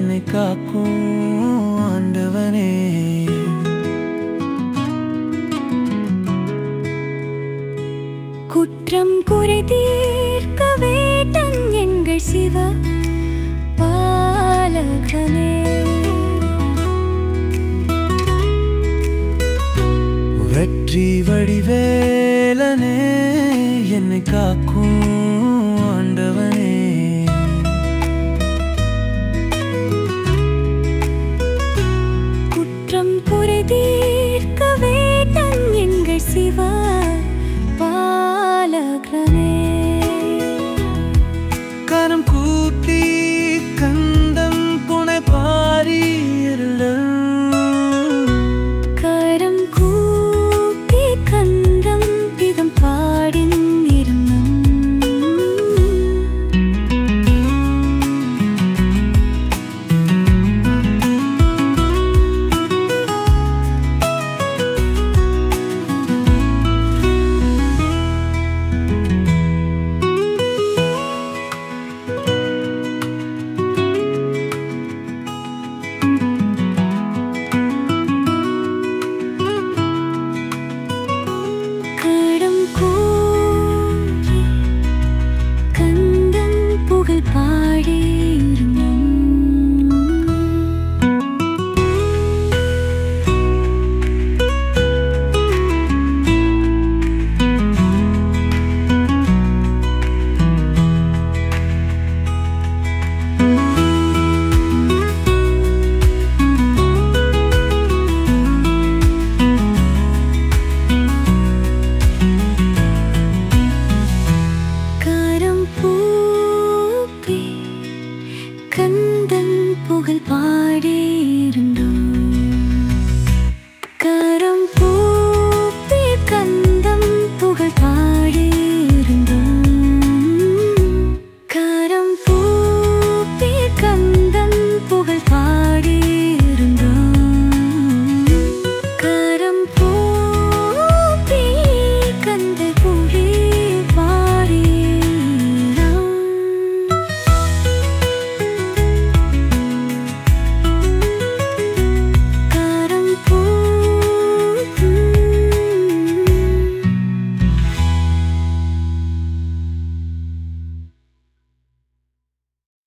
என்னை காக்கும் ஆண்டவனே குற்றம் குறை தீர்க்க வேட்டன் எங்கள் சிவ பாலகனே வெற்றி வடிவேலனே என்னை காக்கும் ஆண்டவனே குற்றம் குறை தீர்க்க வேட்டன் எங்கள் சிவ பாலகனே கரம் கூப்பி கந்தம் புனை பாரி இருளம் கரம் கூப்பி கந்தம் பிதம் பாடின் இருந்தும் கடம் கூப்பி கந்தன் புகழ் பாடி இருந்தும் கரம் பூப்பி கந்தன் புகழ் பாடி இருந்தோம்